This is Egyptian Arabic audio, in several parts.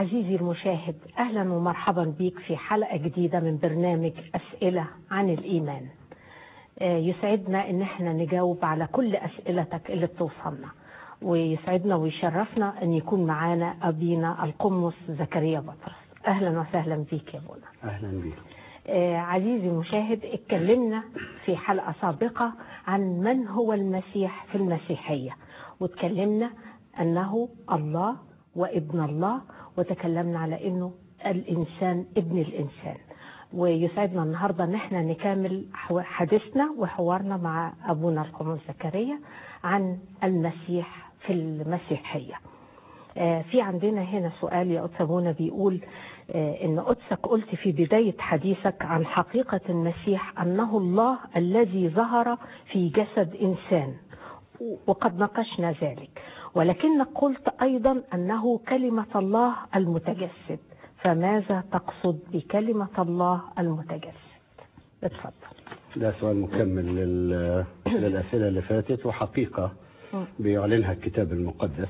عزيزي المشاهد أهلا ومرحبا بيك في حلقة جديدة من برنامج أسئلة عن الإيمان آه، يسعدنا إن احنا نجاوب على كل أسئلتك اللي بتوصلنا ويسعدنا ويشرفنا أن يكون معانا أبينا القمص زكريا بطرس أهلا وسهلا بيك يا بونا اهلا بك آه، عزيزي المشاهد اتكلمنا في حلقة سابقة عن من هو المسيح في المسيحية واتكلمنا أنه الله وابن الله وتكلمنا على أنه الإنسان ابن الإنسان ويسعدنا النهاردة أن احنا نكمل حو- حديثنا وحوارنا مع أبونا القمص زكريا عن المسيح في المسيحية آه، في عندنا هنا سؤال يا قدس أبونا بيقول آه، إن قدسك قلت في بداية حديثك عن حقيقة المسيح أنه الله الذي ظهر في جسد إنسان وقد ناقشنا ذلك ولكنك قلت أيضا أنه كلمة الله المتجسد فماذا تقصد بكلمة الله المتجسد اتفضل ده سؤال مكمل لل... للأسئلة اللي فاتت وحقيقة بيعلنها الكتاب المقدس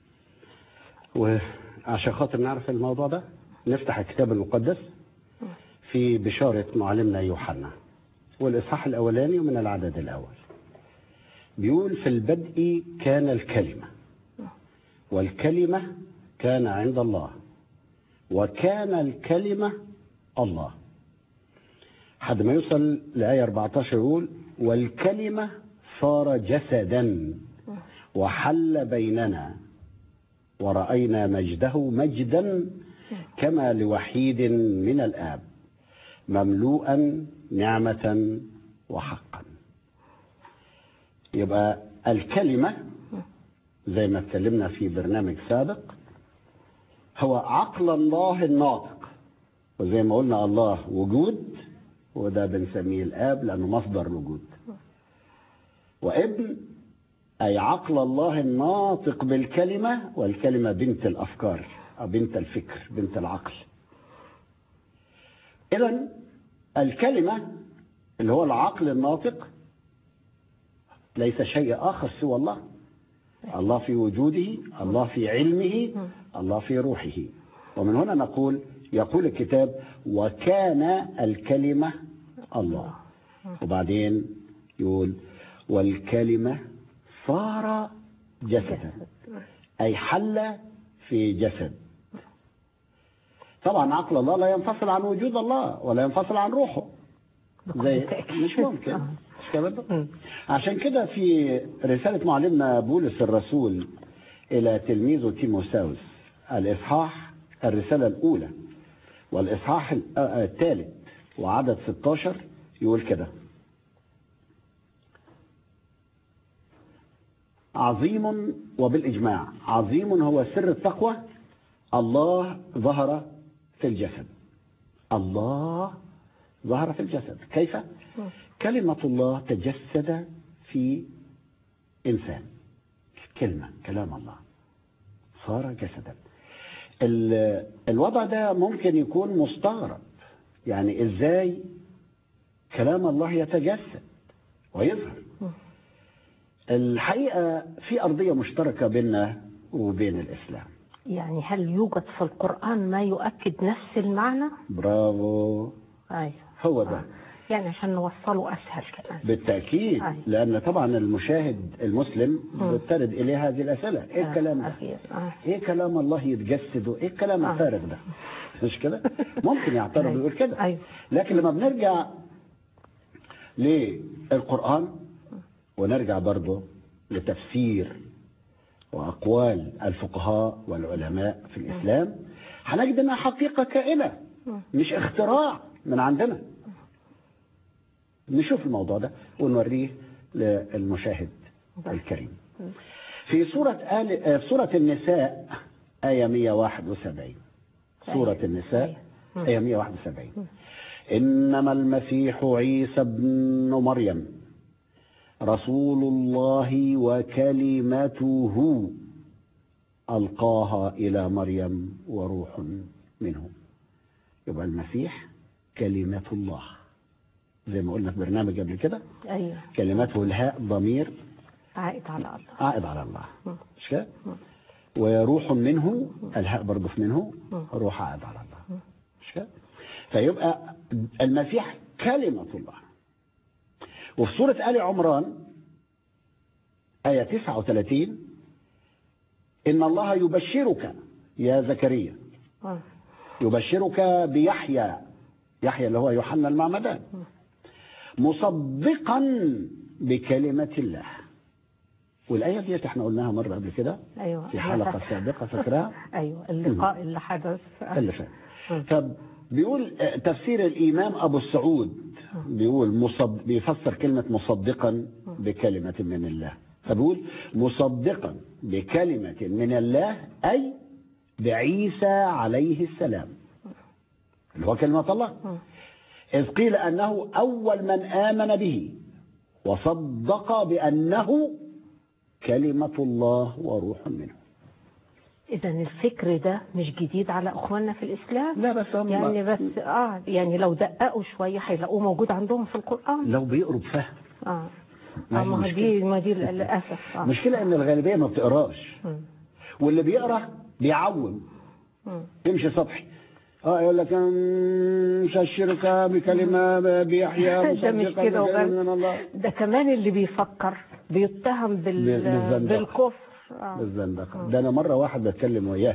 وعشان خاطر نعرف الموضوع ده نفتح الكتاب المقدس في بشارة معلمنا يوحنا والإصحاح الأولاني ومن العدد الأول بيقول في البدء كان الكلمة والكلمة كان عند الله وكان الكلمة الله حد ما يوصل لآية 14 يقول والكلمة صار جسدا وحل بيننا ورأينا مجده مجدا كما لوحيد من الآب مملوءا نعمة وحقا يبقى الكلمة زي ما اتكلمنا في برنامج سابق هو عقل الله الناطق وزي ما قلنا الله وجود وده بنسميه الاب لانه مصدر الوجود وابن اي عقل الله الناطق بالكلمه والكلمه بنت الافكار او بنت الفكر بنت العقل اذا الكلمه اللي هو العقل الناطق ليس شيء اخر سوى الله الله في وجوده الله في علمه الله في روحه ومن هنا نقول يقول الكتاب وكان الكلمة الله وبعدين يقول والكلمة صار جسدا أي حل في جسد طبعا عقل الله لا ينفصل عن وجود الله ولا ينفصل عن روحه زي مش ممكن مش كده برضه؟ عشان كده في رسالة معلمنا بولس الرسول إلى تلميذه تيموساوس الإصحاح الرسالة الأولى والإصحاح ال- آه، الثالث وعدد 16 يقول كده عظيم وبالإجماع عظيم هو سر التقوى الله ظهر في الجسد الله ظهر في الجسد كيف؟ كلمة الله تجسد في إنسان كلمة كلام الله صار جسدا ال- الوضع ده ممكن يكون مستغرب يعني ازاي كلام الله يتجسد ويظهر الحقيقة في أرضية مشتركة بيننا وبين الإسلام يعني هل يوجد في القرآن ما يؤكد نفس المعنى؟ برافو أيوه هو ده يعني عشان نوصله أسهل كمان بالتأكيد أي. لأن طبعا المشاهد المسلم بيسترد إليه هذه الأسئلة إيه آه، الكلام ده؟ أكيد. آه. إيه كلام الله يتجسد وإيه الكلام آه. الفارغ ده؟ مش كده؟ ممكن يعترض أيوة. ويقول كده أيوة. لكن لما بنرجع للقرآن ونرجع برضه لتفسير وأقوال الفقهاء والعلماء في الإسلام هنجد إنها حقيقة كائنة مش اختراع من عندنا نشوف الموضوع ده ونوريه للمشاهد الكريم في سورة آل آه، في سورة النساء آية 171 سورة النساء آية 171 إنما المسيح عيسى ابن مريم رسول الله وكلمته ألقاها إلى مريم وروح منه يبقى المسيح كلمة الله زي ما قلنا في برنامج قبل كده أيوه كلمته الهاء ضمير عائد على الله عائد على الله مش كده؟ وروح منه الهاء برضه في منه روح عاد على الله مش كده؟ فيبقى المسيح كلمة الله وفي سورة آل عمران آية 39 إن الله يبشرك يا زكريا آه. يبشرك بيحيى يحيى اللي هو يوحنا المعمدان مصدقا بكلمة الله والآية ديت احنا قلناها مرة قبل كده ايوه في حلقة سابقة فاكراها ايوه اللقاء اللي حدث اللي فات فبيقول آه، تفسير الإمام أبو السعود بيقول مصد... بيفسر كلمة مصدقا بكلمة من الله فبيقول مصدقا بكلمة من الله أي بعيسى عليه السلام اللي هو كلمة الله إذ قيل أنه أول من آمن به وصدق بأنه كلمة الله وروح منه اذا الفكر ده مش جديد على اخواننا في الاسلام لا بس هم يعني بس اه يعني لو دققوا شويه هيلاقوه موجود عندهم في القران لو بيقروا بفهم اه ما آه، هي ما هو مشكلة. دي ما دي للاسف اه المشكلة إن الغالبية ما بتقراش مم. واللي بيقرا بيعوم مم. يمشي سطحي اه يقول لك مش الشركة بكلمة بيحيى ده مش مصدقا كده بكلمة وبس من الله ده كمان اللي بيفكر بيتهم بال... بال- بالزندقة. بالكفر آه. بالزندقة ده أنا مرة واحد بتكلم وياه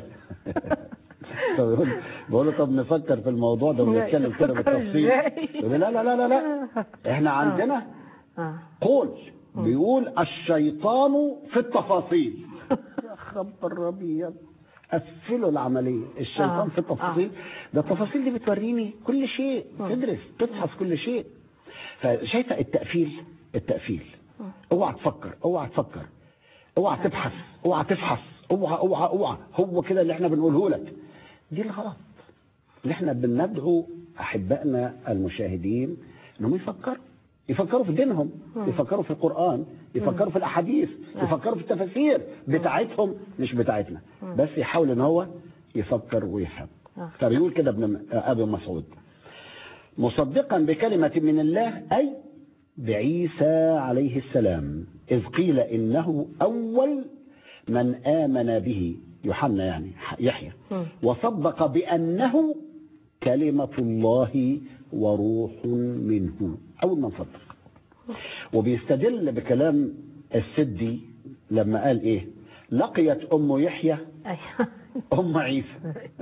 فبيقول بقول له طب نفكر في الموضوع ده ونتكلم كده نفكر بالتفصيل إزاي؟ يقول لي لا لا لا لا لا احنا عندنا آه. قول بيقول الشيطان في التفاصيل يا خبر ابيض قفلوا العمليه الشيطان آه. في التفاصيل ده التفاصيل دي بتوريني كل شيء تدرس تفحص كل شيء فشايفه التقفيل التقفيل اوعى تفكر اوعى تفكر اوعى تبحث اوعى تفحص اوعى اوعى اوعى هو كده اللي احنا بنقوله لك دي الغلط اللي احنا بندعو احبائنا المشاهدين انهم يفكروا يفكروا في دينهم يفكروا في القران يفكروا في الاحاديث يفكروا في التفاسير بتاعتهم مش بتاعتنا بس يحاول ان هو يفكر ويفهم آه. فبيقول كده ابن ابي مسعود مصدقا بكلمه من الله اي بعيسى عليه السلام اذ قيل انه اول من امن به يوحنا يعني يحيى مم. وصدق بانه كلمه الله وروح منه اول من صدق وبيستدل بكلام السدي لما قال ايه لقيت ام يحيى ايوه ام عيسى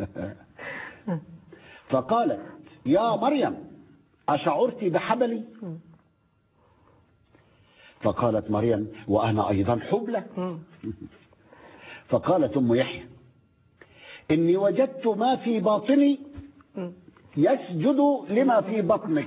فقالت يا مريم اشعرت بحبلي فقالت مريم وانا ايضا حبلى مم. فقالت ام يحيى اني وجدت ما في باطني مم. يسجد لما في بطنك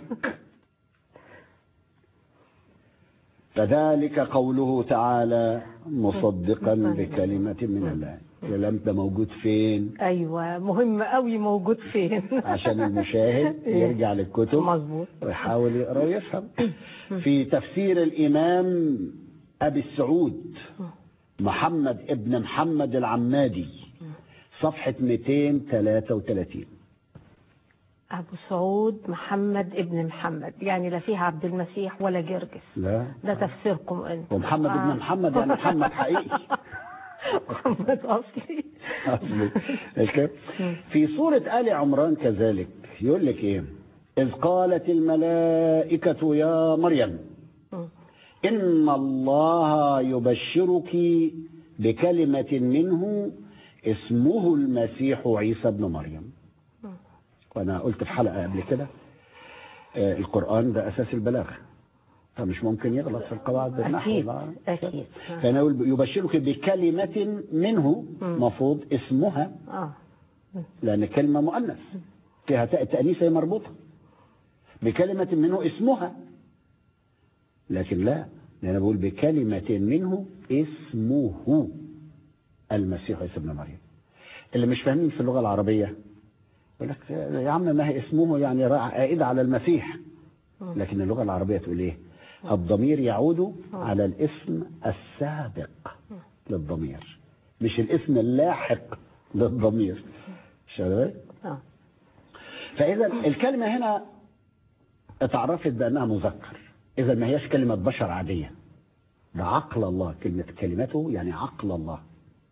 فذلك قوله تعالى مصدقا بكلمة من الله الكلام ده موجود فين ايوه مهم قوي موجود فين عشان المشاهد يرجع للكتب مظبوط ويحاول يقرا ويفهم في تفسير الإمام أبي السعود محمد ابن محمد العمادي صفحة 233 ابو سعود محمد ابن محمد يعني لا فيها عبد المسيح ولا جرجس لا ده تفسيركم انت ومحمد ابن محمد يعني محمد حقيقي محمد اصلي أصلي. مش كده؟ في سورة آل عمران كذلك يقول لك إيه إذ قالت الملائكة يا مريم مم. إن الله يبشرك بكلمة منه اسمه المسيح عيسى ابن مريم وأنا قلت في حلقة قبل كده آه، القرآن ده أساس البلاغة فمش ممكن يغلط في القواعد بالنحو اكيد لا. اكيد فأنا أقول يبشرك بكلمة منه مفروض اسمها اه لأن كلمة مؤنث فيها تاء التأنيث هي مربوطة بكلمة منه اسمها لكن لا لأن بقول بكلمة منه اسمه المسيح عيسى ابن مريم اللي مش فاهمين في اللغة العربية يقول لك يا عم ما هي اسمه يعني راح عائد على المسيح لكن اللغة العربية تقول ايه الضمير يعود على الاسم السابق للضمير مش الاسم اللاحق للضمير شغال اه فاذا الكلمه هنا اتعرفت بانها مذكر اذا ما هياش كلمه بشر عاديه ده عقل الله كلمه كلمته يعني عقل الله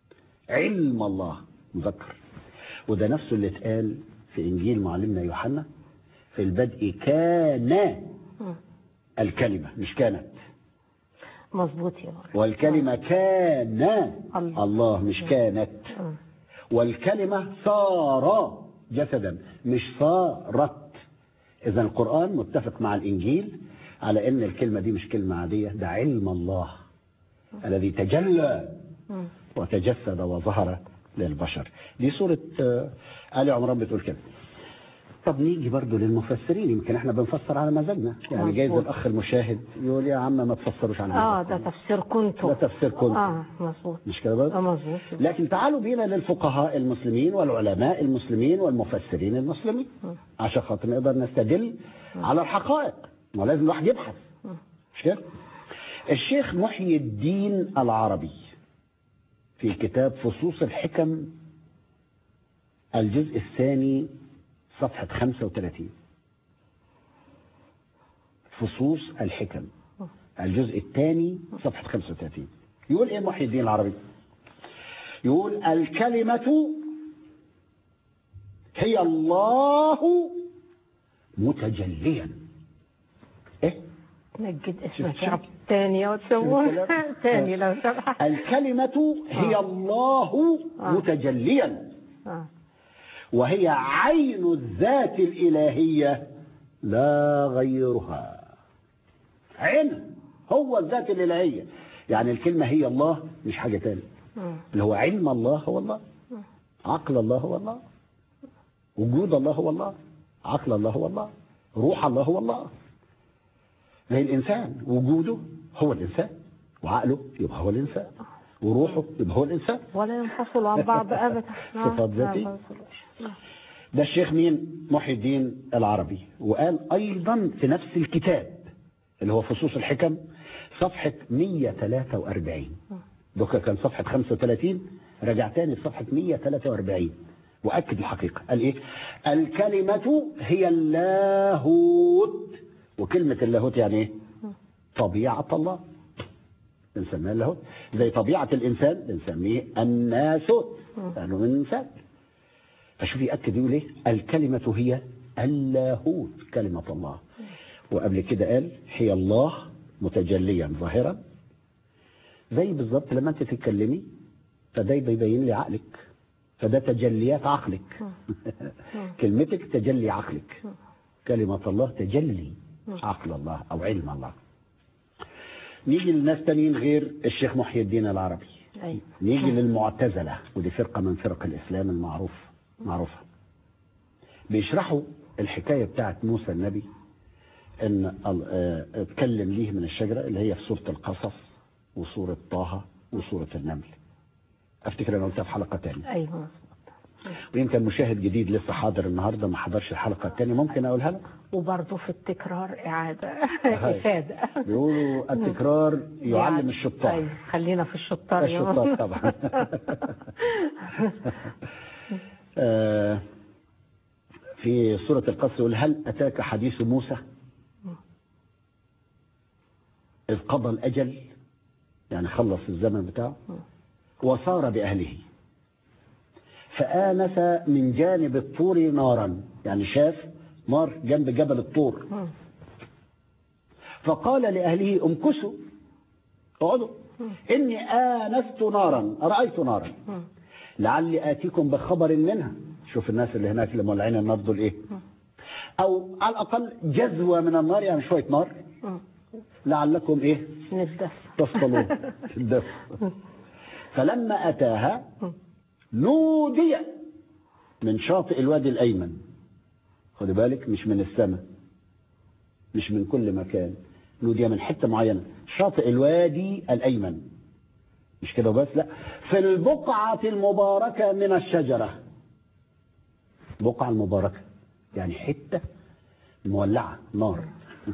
علم الله مذكر وده نفسه اللي اتقال في انجيل معلمنا يوحنا في البدء كان مم. الكلمه مش كانت مظبوط يا مولانا والكلمه كان الله. الله مش كانت مم. والكلمه صار جسدا مش صارت اذا القران متفق مع الانجيل على ان الكلمه دي مش كلمه عاديه ده علم الله الذي تجلى مم. وتجسد وظهر للبشر دي سورة آه، آل عمران بتقول كده طب نيجي برضو للمفسرين يمكن احنا بنفسر على مزاجنا يعني جايز مظبوط. الاخ المشاهد يقول يا عم ما تفسروش على اه مزاجكم ده تفسير كنتو ده تفسير كنتو. اه مظبوط مش كده اه برضو مظبوط لكن تعالوا بينا للفقهاء المسلمين والعلماء المسلمين والمفسرين المسلمين مم. عشان خاطر نقدر نستدل على الحقائق ما لازم الواحد يبحث مم. مش كده الشيخ محيي الدين العربي في كتاب فصوص الحكم الجزء الثاني صفحة 35 فصوص الحكم الجزء الثاني صفحة 35 يقول ايه محيي الدين العربي يقول الكلمة هي الله متجليا ايه نجد شوف- اسمك شوف. يا رب تاني شوف وتسوون الكلام. تاني لو سمحت الكلمة هي الله آه. متجليا آه. وهي عين الذات الإلهية لا غيرها عين هو الذات الإلهية يعني الكلمة هي الله مش حاجة تانية مم. اللي هو علم الله هو الله عقل الله هو الله وجود الله هو الله عقل الله هو الله روح الله هو الله زي الإنسان وجوده هو الإنسان وعقله يبقى هو الإنسان وروحه يبقى هو الإنسان ولا ينفصل عن بعض ابدا آه. صفات ذاتي. لا ينفصلوش. آه. ده الشيخ مين محي الدين العربي وقال أيضا في نفس الكتاب اللي هو فصوص الحكم صفحة 143 دوكا كان صفحة 35 رجع تاني في صفحة 143 وأكد الحقيقة قال إيه الكلمة هي اللاهوت وكلمة اللاهوت يعني إيه طبيعة الله بنسميها اللاهوت زي طبيعة الإنسان بنسميه الناسوت لأنه من إنسان فشوف يأكد يقول ايه الكلمة هي اللاهوت كلمة الله وقبل كده قال هي الله متجليا ظاهرا زي بالظبط لما انت تتكلمي فده بيبين لي عقلك فده تجليات عقلك كلمتك تجلي عقلك كلمة الله تجلي عقل الله أو علم الله نيجي لناس تانيين غير الشيخ محي الدين العربي أيوة. نيجي للمعتزلة ودي فرقة من فرق الإسلام المعروف معروفة بيشرحوا الحكاية بتاعت موسى النبي ان ال- آه، اتكلم ليه من الشجرة اللي هي في سورة القصص وسورة طه وسورة النمل افتكر انا قلتها في حلقة تانية ايوه مظبوط. ويمكن مشاهد جديد لسه حاضر النهارده ما حضرش الحلقة التانية ممكن اقولها لك وبرضه في التكرار اعاده هاي. افاده بيقولوا التكرار يعلم الشطار أيوة. خلينا في الشطار يا الشطار ماما. طبعا آه، في سورة القصر يقول هل أتاك حديث موسى إذ قضى الأجل يعني خلص الزمن بتاعه وصار بأهله فآنس من جانب الطور نارا يعني شاف نار جنب جبل الطور مم. فقال لأهله امكثوا اقعدوا إني آنست نارا رأيت نارا مم. لعلي آتيكم بخبر منها شوف الناس اللي هناك اللي مولعين النار دول إيه أو على الأقل جزوة من النار يعني شوية نار مم. لعلكم إيه نتدفى تصطلون في الدفء فلما أتاها نودي من شاطئ الوادي الأيمن خد بالك مش من السماء مش من كل مكان نودي من حتة معينة شاطئ الوادي الأيمن مش كده بس لا في البقعة المباركة من الشجرة بقعة المباركة يعني حتة مولعة نار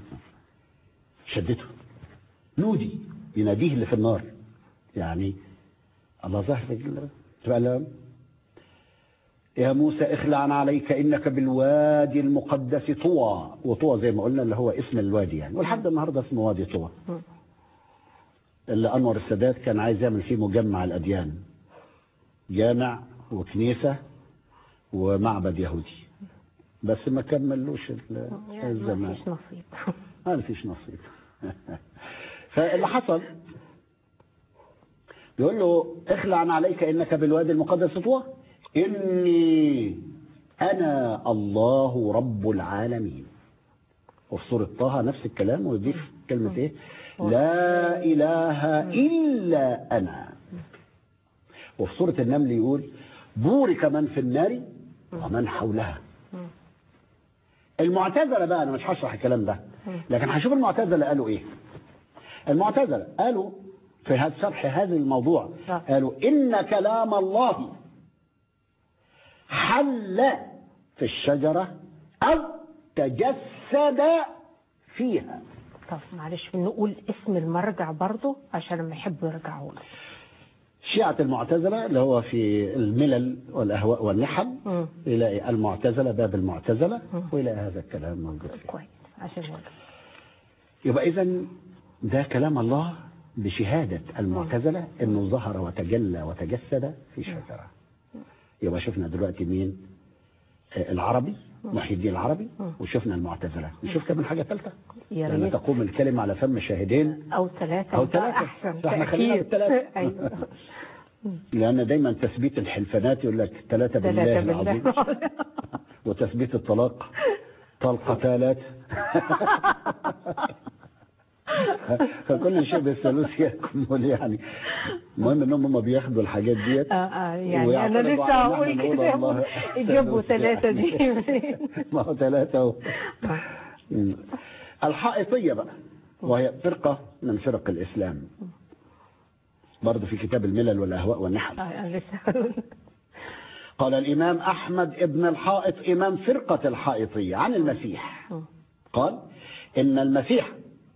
شدته نودي يناديه اللي في النار يعني الله ظهر فعلا يا موسى اخلع عليك انك بالوادي المقدس طوى وطوى زي ما قلنا اللي هو اسم الوادي يعني ولحد النهارده اسمه وادي طوى مم. اللي انور السادات كان عايز يعمل فيه مجمع الاديان جامع وكنيسة ومعبد يهودي بس ما كملوش ال- يعني الزمان ما فيش نصيب ما فيش نصيب فاللي حصل بيقول له اخلع عليك انك بالوادي المقدس طوى اني انا الله رب العالمين وفي سورة طه نفس الكلام ويضيف كلمة ايه لا اله الا انا وفي سورة النمل يقول بورك من في النار ومن حولها المعتزلة بقى انا مش هشرح الكلام ده لكن هشوف المعتزلة قالوا ايه المعتزلة قالوا في هذا شرح هذا الموضوع نعم. قالوا إن كلام الله حل في الشجرة أو تجسد فيها طب معلش نقول اسم المرجع برضو عشان لما يحبوا يرجعوا له شيعة المعتزلة اللي هو في الملل والأهواء والنحل مم. إلى المعتزلة باب المعتزلة وإلى هذا الكلام موجود فيه كويس عشان يرجع يبقى إذا ده كلام الله بشهادة المعتزلة انه ظهر وتجلى وتجسد في شجرة يبقى شفنا دلوقتي مين آه، العربي محي الدين العربي وشفنا المعتزلة نشوف كمان حاجة ثالثة يا لأن ريت. تقوم الكلمة على فم شاهدين او ثلاثة أو يبقى ثلاثة. احسن فإحنا خلينا تأكيد. بالثلاثة. ايوه لأن دايما تثبيت الحلفانات يقول لك ثلاثة بالله ثلاثة العظيم بالله وتثبيت الطلاق طلقتالات فكل شيء بالثالوث يكمل يعني المهم انهم هم بياخدوا الحاجات ديت آه آه يعني انا ويعترضوا لسه على إن هقول إحنا نقول كده الله يجيبوا ثالوث ثلاثة دي يعني. ما هو ثلاثة و... مم. الحائطية بقى وهي فرقة من فرق الإسلام برضه في كتاب الملل والأهواء والنحل آه، انا لسه هقول قال الإمام أحمد ابن الحائط إمام فرقة الحائطية عن المسيح قال إن المسيح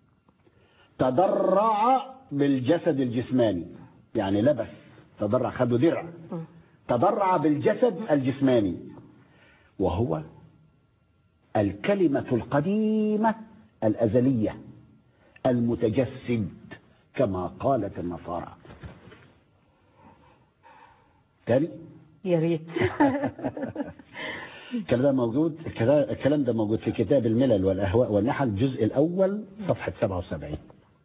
تضرع بالجسد الجسماني يعني لبس تضرع خده درع تضرع بالجسد الجسماني وهو الكلمة القديمة الأزلية المتجسد كما قالت النصارى تاني يا ريت الكلام ده موجود الكلام- الكلام ده موجود في كتاب الملل والأهواء والنحل الجزء الأول صفحة 77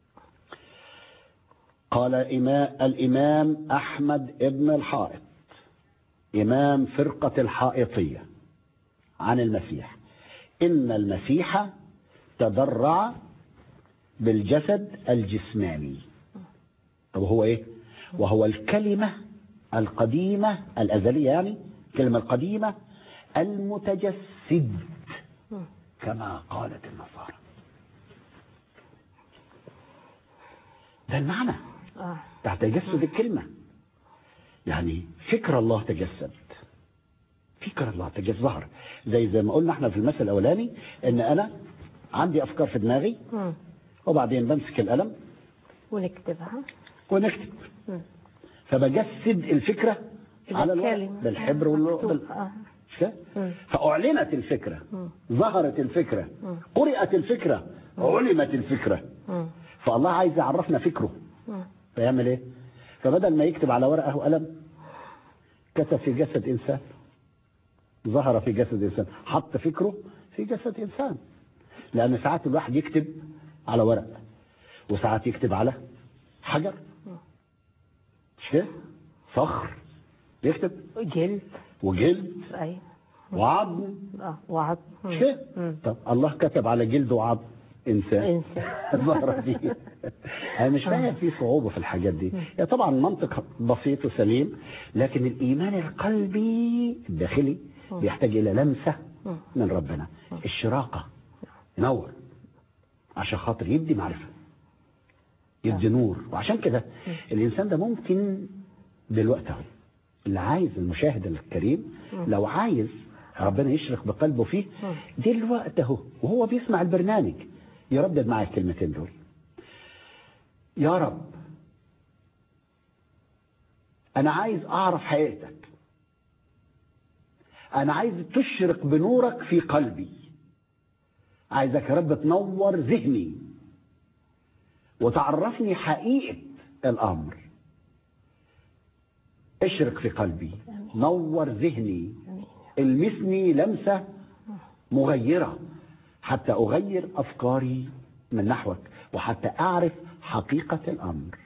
قال إمام الإمام أحمد ابن الحائط إمام فرقة الحائطية عن المسيح إن المسيح تضرع بالجسد الجسماني طب هو إيه وهو الكلمة القديمة الأزلية يعني الكلمة القديمة المتجسد كما قالت النصارى ده المعنى آه. بتاع تجسد الكلمة يعني فكر الله تجسد فكر الله تجسد ظهر زي زي ما قلنا احنا في المثل الاولاني ان انا عندي افكار في دماغي مم. وبعدين بمسك القلم ونكتبها ونكتب مم. فبجسد الفكرة على الورق بالكلمة. بالحبر وال مكتوب. بال- آه. مش كده؟ مم. فأعلنت الفكرة مم. ظهرت الفكرة مم. قرأت الفكرة علمت الفكرة مم. فالله عايز يعرفنا فكره مم. فيعمل ايه فبدل ما يكتب على ورقه وقلم كتب في جسد انسان ظهر في جسد انسان حط فكره في جسد انسان لان ساعات الواحد يكتب على ورق وساعات يكتب على حجر مش كده صخر يكتب جلد وجلد ايوه وعظم اه وعظم مش كده مم. طب الله كتب على جلد وعظم انسان انسان ظهر فيه انا مش فاهم في صعوبه في الحاجات دي هي طبعا منطق بسيط وسليم لكن الايمان القلبي الداخلي بيحتاج الى لمسه من ربنا الشراقه ينور عشان خاطر يدي معرفه يدي نور وعشان كده الانسان ده ممكن دلوقتي اهو اللي عايز المشاهد الكريم لو عايز ربنا يشرق بقلبه فيه دلوقتي اهو وهو بيسمع البرنامج يردد معايا الكلمتين دول يا رب انا عايز اعرف حقيقتك انا عايز تشرق بنورك في قلبي عايزك يا رب تنور ذهني وتعرفني حقيقة الامر اشرق في قلبي نور ذهني المسني لمسة مغيرة حتى أغير أفكاري من نحوك وحتى أعرف حقيقة الأمر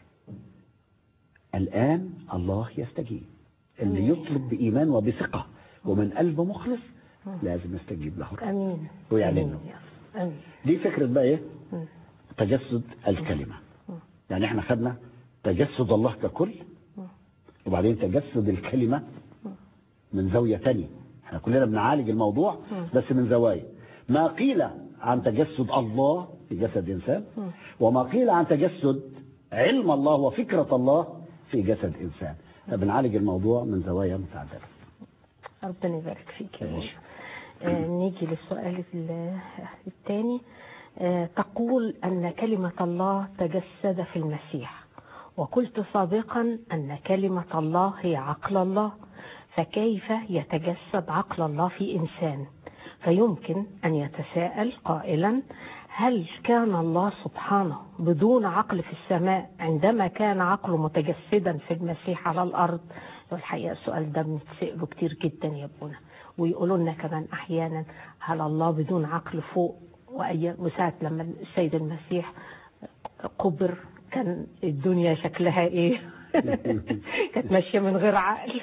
الآن الله يستجيب اللي يطلب بإيمان وبثقة ومن قلب مخلص لازم يستجيب له الرب امين ويعلن آمين له. يا رب. امين دي فكرة بقى ايه مم. تجسد الكلمة يعني احنا خدنا تجسد الله ككل وبعدين تجسد الكلمة من زاوية تانية احنا كلنا بنعالج الموضوع بس من زوايا ما قيل عن تجسد الله في جسد إنسان وما قيل عن تجسد علم الله وفكرة الله في جسد إنسان فبنعالج الموضوع من زوايا متعددة ربنا يبارك فيك يا باشا آه نيجي للسؤال ال- الثاني آه تقول أن كلمة الله تجسد في المسيح وقلت سابقا أن كلمة الله هي عقل الله فكيف يتجسد عقل الله في إنسان فيمكن أن يتساءل قائلا هل كان الله سبحانه بدون عقل في السماء عندما كان عقله متجسدا في المسيح على الأرض والحقيقة السؤال ده بنتسأله كتير جدا يا ابونا ويقولوا لنا كمان أحيانا هل الله بدون عقل فوق وأي وساعة لما السيد المسيح قبر كان الدنيا شكلها ايه كانت ماشيه من غير عقل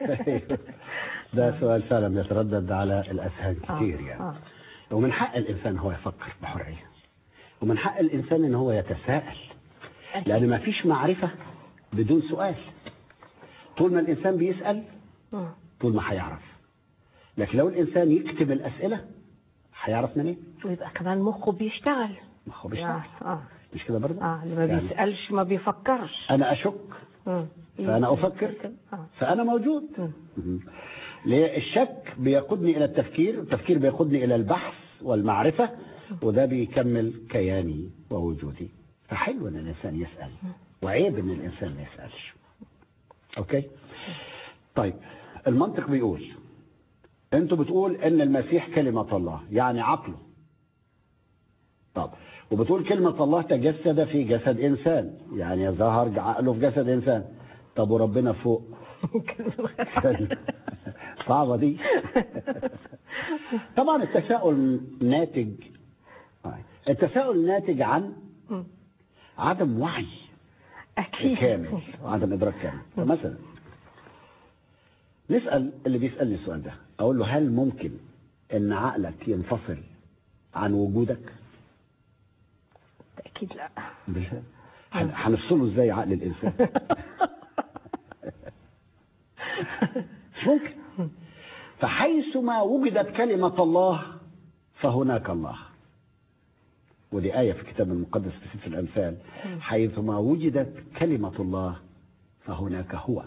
ده سؤال فعلا يتردد على الأذهان كتير يعني آه. ومن حق الإنسان هو يفكر بحرية ومن حق الإنسان إن هو يتساءل لأن ما فيش معرفة بدون سؤال طول ما الإنسان بيسأل مم. طول ما هيعرف لكن لو الإنسان يكتب الأسئلة هيعرف منين؟ ويبقى كمان مخه بيشتغل ما هو بيشتغل اه مش كده برضه؟ اه اللي ما يعني بيسالش ما بيفكرش أنا أشك مم. فأنا أفكر اه فأنا موجود مم. ليه؟ الشك بيقودني إلى التفكير التفكير بيقودني إلى البحث والمعرفة وده بيكمل كياني ووجودي فحلو إن الإنسان يسأل وعيب إن الإنسان ما يسألش أوكي طيب المنطق بيقول أنتوا بتقول إن المسيح كلمة الله يعني عقله طب وبتقول كلمة الله تجسد في جسد إنسان يعني ظهر عقله في جسد إنسان طب وربنا فوق صعبة دي طبعا التساؤل ناتج التساؤل ناتج عن عدم وعي اكيد كامل وعدم ادراك كامل فمثلا نسال اللي بيسالني السؤال ده اقول له هل ممكن ان عقلك ينفصل عن وجودك اكيد لا بالله هن- هنفصله ازاي عقل الانسان مش ممكن فحيثما وجدت كلمة الله فهناك الله ودي آية في الكتاب المقدس في سفر الأمثال حيثما وجدت كلمة الله فهناك هو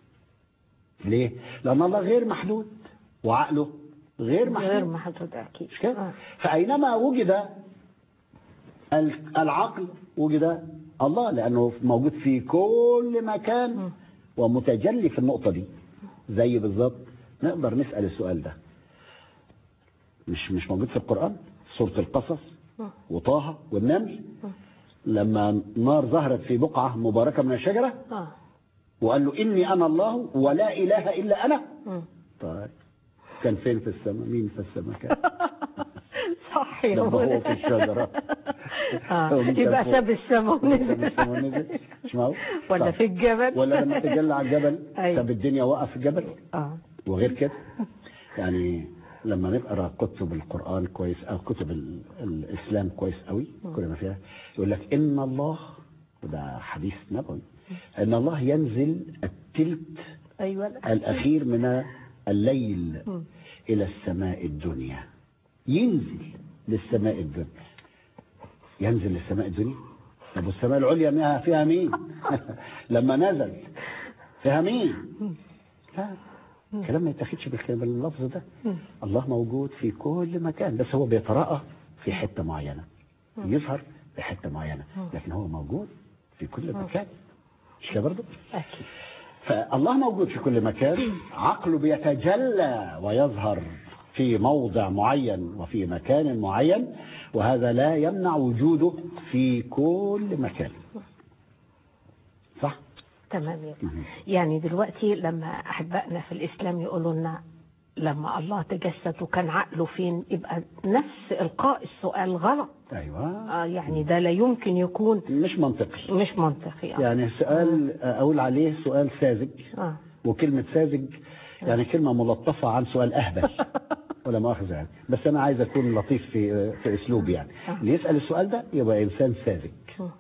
ليه؟ لأن الله غير محدود وعقله غير محدود غير محدود اكيد مش كده؟ آه. فأينما وجد ال- العقل وجد الله لأنه موجود في كل مكان ومتجلي في النقطة دي زي بالظبط نقدر نسأل السؤال ده مش مش موجود في القرآن سورة القصص وطه والنمل لما نار ظهرت في بقعة مباركة من الشجرة اه وقال له إني أنا الله ولا إله إلا أنا مم. طيب كان فين في السماء مين في السماء كان صح يا لما هو ولد. في الشجرة آه. هو مين يبقى كان ساب فوق؟ السماء ساب ونزل السماء ونزل مش معقول ولا طب. في الجبل ولا لما تجلى على الجبل أيوة. ساب الدنيا وقف في الجبل اه وغير كده يعني لما نقرا كتب القران كويس او كتب ال- الاسلام كويس قوي كل ما فيها يقول لك ان الله وده حديث نبوي ان الله ينزل التلت ايوه الاخير من الليل الى السماء الدنيا ينزل للسماء الدنيا ينزل للسماء الدنيا طب والسماء العليا منها فيها مين لما نزل فيها مين لا الكلام ما يتاخدش بالكلام باللفظ ده الله موجود في كل مكان بس هو بيتراءى في حته معينه يظهر في حته معينه لكن هو موجود في كل مكان مش كده برضه اكيد فالله موجود في كل مكان عقله بيتجلى ويظهر في موضع معين وفي مكان معين وهذا لا يمنع وجوده في كل مكان صح تمام يعني دلوقتي لما احبائنا في الاسلام يقولوا لنا لما الله تجسد وكان عقله فين يبقى نفس القاء السؤال غلط ايوه آه يعني ده لا يمكن يكون مش منطقي مش منطقي آه. يعني سؤال اقول عليه سؤال ساذج آه. وكلمه ساذج يعني كلمه ملطفه عن سؤال اهبل ولا مؤاخذه يعني بس انا عايز اكون لطيف في في اسلوبي يعني اللي يسال السؤال ده يبقى انسان ساذج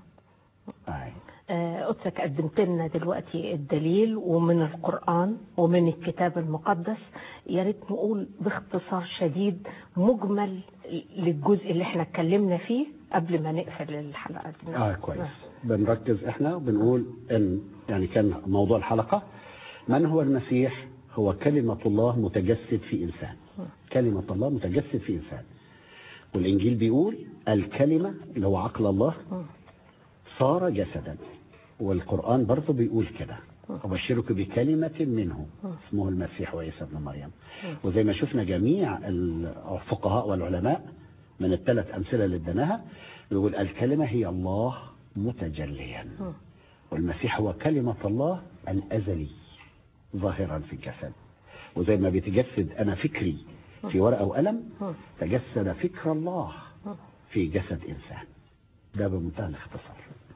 آه. قدسك قدمت لنا دلوقتي الدليل ومن القرآن ومن الكتاب المقدس يا ريت نقول باختصار شديد مجمل للجزء اللي احنا اتكلمنا فيه قبل ما نقفل الحلقة دي. اه كويس بنركز احنا وبنقول ان يعني كان موضوع الحلقة من هو المسيح هو كلمة الله متجسد في إنسان كلمة الله متجسد في إنسان والإنجيل بيقول الكلمة اللي هو عقل الله صار جسدا والقرآن برضه بيقول كده أبشرك بكلمة منه اسمه المسيح وعيسى ابن مريم وزي ما شفنا جميع الفقهاء والعلماء من الثلاث أمثلة اللي اديناها بيقول الكلمة هي الله متجليا والمسيح هو كلمة الله الأزلي ظاهرا في الجسد وزي ما بيتجسد أنا فكري في ورقة وقلم تجسد فكر الله في جسد إنسان ده بمنتهى الاختصار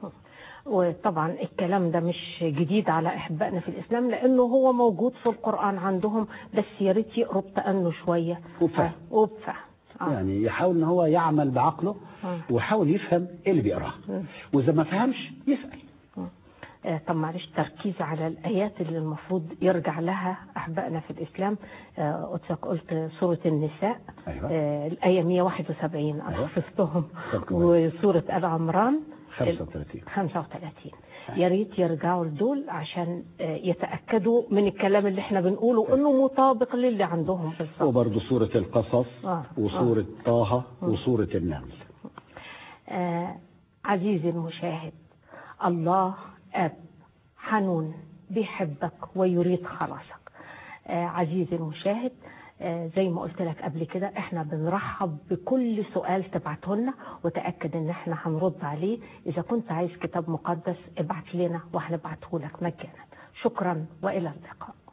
وطبعا الكلام ده مش جديد على احبائنا في الاسلام لانه هو موجود في القران عندهم بس يا ريت يقروا بتأنه شويه وبفهم وبفهم آه. يعني يحاول ان هو يعمل بعقله آه. ويحاول يفهم ايه اللي بيقراه واذا ما فهمش يسال آه طب معلش تركيز على الآيات اللي المفروض يرجع لها أحبائنا في الإسلام قدسك قلت سورة النساء أيوة. آه الآية 131 أنا أيوة. حفظتهم طب كويس. وسورة آل عمران 35 35 يا ريت يرجعوا لدول عشان يتأكدوا من الكلام اللي احنا بنقوله انه مطابق للي عندهم بالظبط وبرضه سورة القصص آه. وسورة طه وسورة النمل آه عزيزي المشاهد الله أب حنون بيحبك ويريد خلاصك آه عزيزي المشاهد آه زي ما قلت لك قبل كده احنا بنرحب بكل سؤال تبعته لنا وتاكد ان احنا هنرد عليه اذا كنت عايز كتاب مقدس ابعت لنا وهنبعته لك مجانا شكرا والى اللقاء